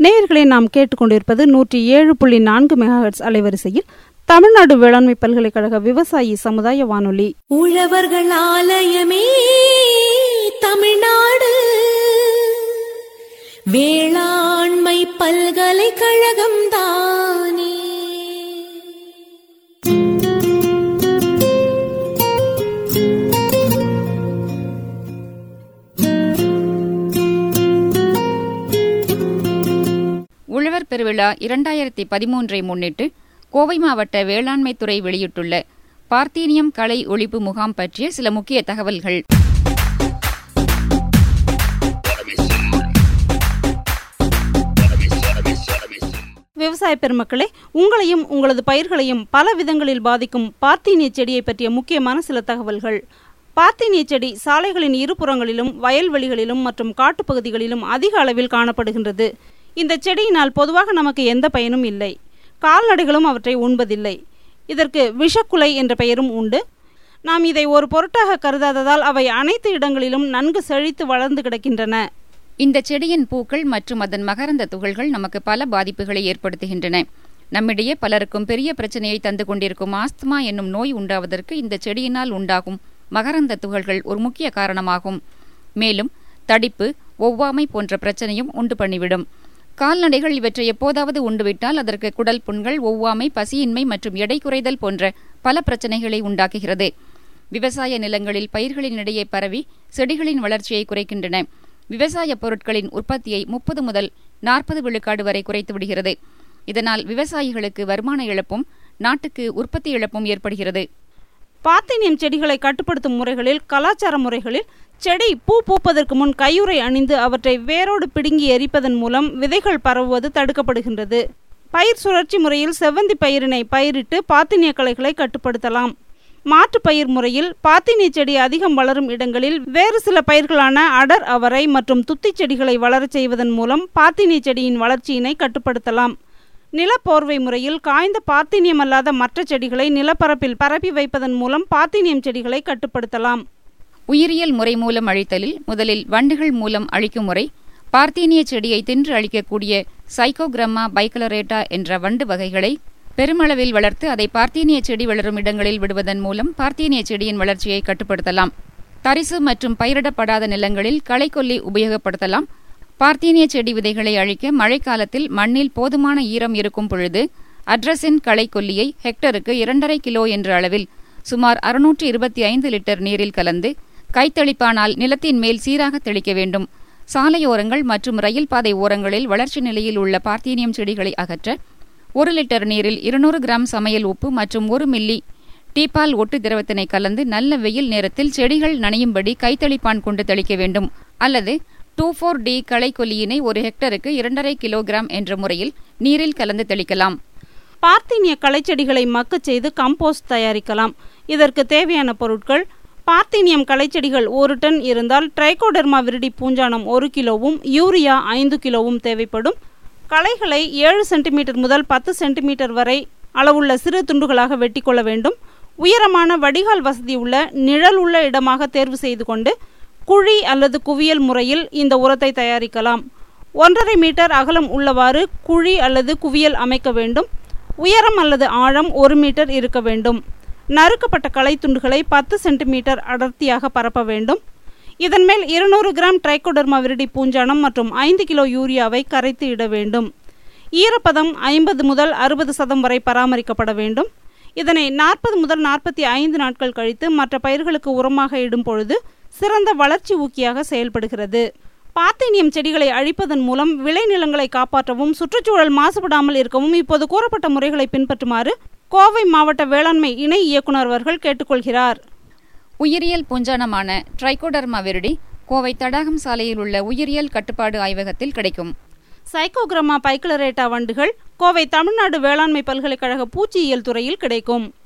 நேயர்களை நாம் கேட்டுக்கொண்டிருப்பது நூற்றி ஏழு புள்ளி நான்கு மெகாஹெட்ஸ் அலைவரிசையில் தமிழ்நாடு வேளாண்மை பல்கலைக்கழக விவசாயி சமுதாய வானொலி உழவர்கள் ஆலயமே தமிழ்நாடு வேளாண்மை பல்கலைக்கழகம் தானே உழவர் பெருவிழா இரண்டாயிரத்தி பதிமூன்றை முன்னிட்டு கோவை மாவட்ட வேளாண்மை துறை வெளியிட்டுள்ள பார்த்தீனியம் களை ஒழிப்பு முகாம் பற்றிய சில முக்கிய தகவல்கள் விவசாய பெருமக்களே உங்களையும் உங்களது பயிர்களையும் பல விதங்களில் பாதிக்கும் பார்த்தீனிய செடியை பற்றிய முக்கியமான சில தகவல்கள் பார்த்தீனிய செடி சாலைகளின் இருபுறங்களிலும் வயல்வெளிகளிலும் மற்றும் காட்டுப்பகுதிகளிலும் அதிக அளவில் காணப்படுகின்றது இந்த செடியினால் பொதுவாக நமக்கு எந்த பயனும் இல்லை கால்நடைகளும் அவற்றை உண்பதில்லை இதற்கு விஷக்குலை என்ற பெயரும் உண்டு நாம் இதை ஒரு பொருட்டாக கருதாததால் அவை அனைத்து இடங்களிலும் நன்கு செழித்து வளர்ந்து கிடக்கின்றன இந்த செடியின் பூக்கள் மற்றும் அதன் மகரந்த துகள்கள் நமக்கு பல பாதிப்புகளை ஏற்படுத்துகின்றன நம்மிடையே பலருக்கும் பெரிய பிரச்சனையை தந்து கொண்டிருக்கும் ஆஸ்துமா என்னும் நோய் உண்டாவதற்கு இந்த செடியினால் உண்டாகும் மகரந்த துகள்கள் ஒரு முக்கிய காரணமாகும் மேலும் தடிப்பு ஒவ்வாமை போன்ற பிரச்சனையும் உண்டு பண்ணிவிடும் கால்நடைகள் இவற்றை எப்போதாவது உண்டுவிட்டால் அதற்கு குடல் புண்கள் ஒவ்வாமை பசியின்மை மற்றும் எடை குறைதல் போன்ற பல பிரச்சனைகளை உண்டாக்குகிறது விவசாய நிலங்களில் பயிர்களின் இடையே பரவி செடிகளின் வளர்ச்சியை குறைக்கின்றன விவசாய பொருட்களின் உற்பத்தியை முப்பது முதல் நாற்பது விழுக்காடு வரை குறைத்து விடுகிறது இதனால் விவசாயிகளுக்கு வருமான இழப்பும் நாட்டுக்கு உற்பத்தி இழப்பும் ஏற்படுகிறது பாத்தீனியம் செடிகளை கட்டுப்படுத்தும் முறைகளில் கலாச்சார முறைகளில் செடி பூ பூப்பதற்கு முன் கையுறை அணிந்து அவற்றை வேரோடு பிடுங்கி எரிப்பதன் மூலம் விதைகள் பரவுவது தடுக்கப்படுகின்றது பயிர் சுழற்சி முறையில் செவ்வந்தி பயிரினை பயிரிட்டு பாத்தினிய களைகளை கட்டுப்படுத்தலாம் மாற்று பயிர் முறையில் பாத்தினிய செடி அதிகம் வளரும் இடங்களில் வேறு சில பயிர்களான அடர் அவரை மற்றும் துத்தி செடிகளை வளரச் செய்வதன் மூலம் பாத்தினிய செடியின் வளர்ச்சியினை கட்டுப்படுத்தலாம் நிலப்போர்வை முறையில் காய்ந்த பாத்தினியம் அல்லாத மற்ற செடிகளை நிலப்பரப்பில் பரப்பி வைப்பதன் மூலம் பாத்தினியம் செடிகளை கட்டுப்படுத்தலாம் உயிரியல் முறை மூலம் அழித்தலில் முதலில் வண்டுகள் மூலம் அழிக்கும் முறை பார்த்தீனிய செடியை தின்று அழிக்கக்கூடிய சைக்கோகிரம்மா பைக்கலரேட்டா என்ற வண்டு வகைகளை பெருமளவில் வளர்த்து அதை பார்த்தீனிய செடி வளரும் இடங்களில் விடுவதன் மூலம் பார்த்தீனிய செடியின் வளர்ச்சியை கட்டுப்படுத்தலாம் தரிசு மற்றும் பயிரிடப்படாத நிலங்களில் களைக்கொல்லி உபயோகப்படுத்தலாம் பார்த்தீனிய செடி விதைகளை அழிக்க மழைக்காலத்தில் மண்ணில் போதுமான ஈரம் இருக்கும் பொழுது அட்ரஸின் களைக்கொல்லியை ஹெக்டருக்கு இரண்டரை கிலோ என்ற அளவில் சுமார் அறுநூற்று இருபத்தி ஐந்து லிட்டர் நீரில் கலந்து கைத்தளிப்பானால் நிலத்தின் மேல் சீராக தெளிக்க வேண்டும் சாலையோரங்கள் மற்றும் ரயில் பாதை ஓரங்களில் வளர்ச்சி நிலையில் உள்ள பார்த்தீனியம் செடிகளை அகற்ற ஒரு லிட்டர் நீரில் இருநூறு கிராம் சமையல் உப்பு மற்றும் ஒரு மில்லி டீப்பால் ஒட்டு திரவத்தினை கலந்து நல்ல வெயில் நேரத்தில் செடிகள் நனையும்படி கைத்தளிப்பான் கொண்டு தெளிக்க வேண்டும் அல்லது டூ ஃபோர் டி களைக்கொல்லியினை ஒரு ஹெக்டருக்கு இரண்டரை கிலோகிராம் என்ற முறையில் நீரில் கலந்து தெளிக்கலாம் பார்த்தீனிய களைச்செடிகளை மக்கச் செய்து கம்போஸ்ட் தயாரிக்கலாம் இதற்கு தேவையான பொருட்கள் பார்த்தீனியம் களைச்செடிகள் ஒரு டன் இருந்தால் ட்ரைகோடெர்மா விரிடி பூஞ்சானம் ஒரு கிலோவும் யூரியா ஐந்து கிலோவும் தேவைப்படும் களைகளை ஏழு சென்டிமீட்டர் முதல் பத்து சென்டிமீட்டர் வரை அளவுள்ள சிறு துண்டுகளாக வெட்டி கொள்ள வேண்டும் உயரமான வடிகால் வசதி உள்ள நிழல் உள்ள இடமாக தேர்வு செய்து கொண்டு குழி அல்லது குவியல் முறையில் இந்த உரத்தை தயாரிக்கலாம் ஒன்றரை மீட்டர் அகலம் உள்ளவாறு குழி அல்லது குவியல் அமைக்க வேண்டும் உயரம் அல்லது ஆழம் ஒரு மீட்டர் இருக்க வேண்டும் நறுக்கப்பட்ட களை துண்டுகளை பத்து சென்டிமீட்டர் அடர்த்தியாக பரப்ப வேண்டும் இதன் மேல் இருநூறு கிராம் ட்ரைகோடர்மா விரிடி பூஞ்சானம் மற்றும் ஐந்து கிலோ யூரியாவை கரைத்து இட வேண்டும் ஈரப்பதம் ஐம்பது முதல் அறுபது சதம் வரை பராமரிக்கப்பட வேண்டும் இதனை நாற்பது முதல் நாற்பத்தி ஐந்து நாட்கள் கழித்து மற்ற பயிர்களுக்கு உரமாக இடும் பொழுது சிறந்த வளர்ச்சி ஊக்கியாக செயல்படுகிறது பாத்தீனியம் செடிகளை அழிப்பதன் மூலம் விளைநிலங்களை காப்பாற்றவும் சுற்றுச்சூழல் மாசுபடாமல் இருக்கவும் இப்போது கூறப்பட்ட முறைகளை பின்பற்றுமாறு கோவை மாவட்ட வேளாண்மை இணை இயக்குனர் அவர்கள் கேட்டுக்கொள்கிறார் உயிரியல் பூஞ்சானமான ட்ரைகோடர்மா விரிடி கோவை தடாகம் சாலையில் உள்ள உயிரியல் கட்டுப்பாடு ஆய்வகத்தில் கிடைக்கும் சைக்கோகிரமா பைக்ளரேட்டா வண்டுகள் கோவை தமிழ்நாடு வேளாண்மை பல்கலைக்கழக பூச்சியியல் துறையில் கிடைக்கும்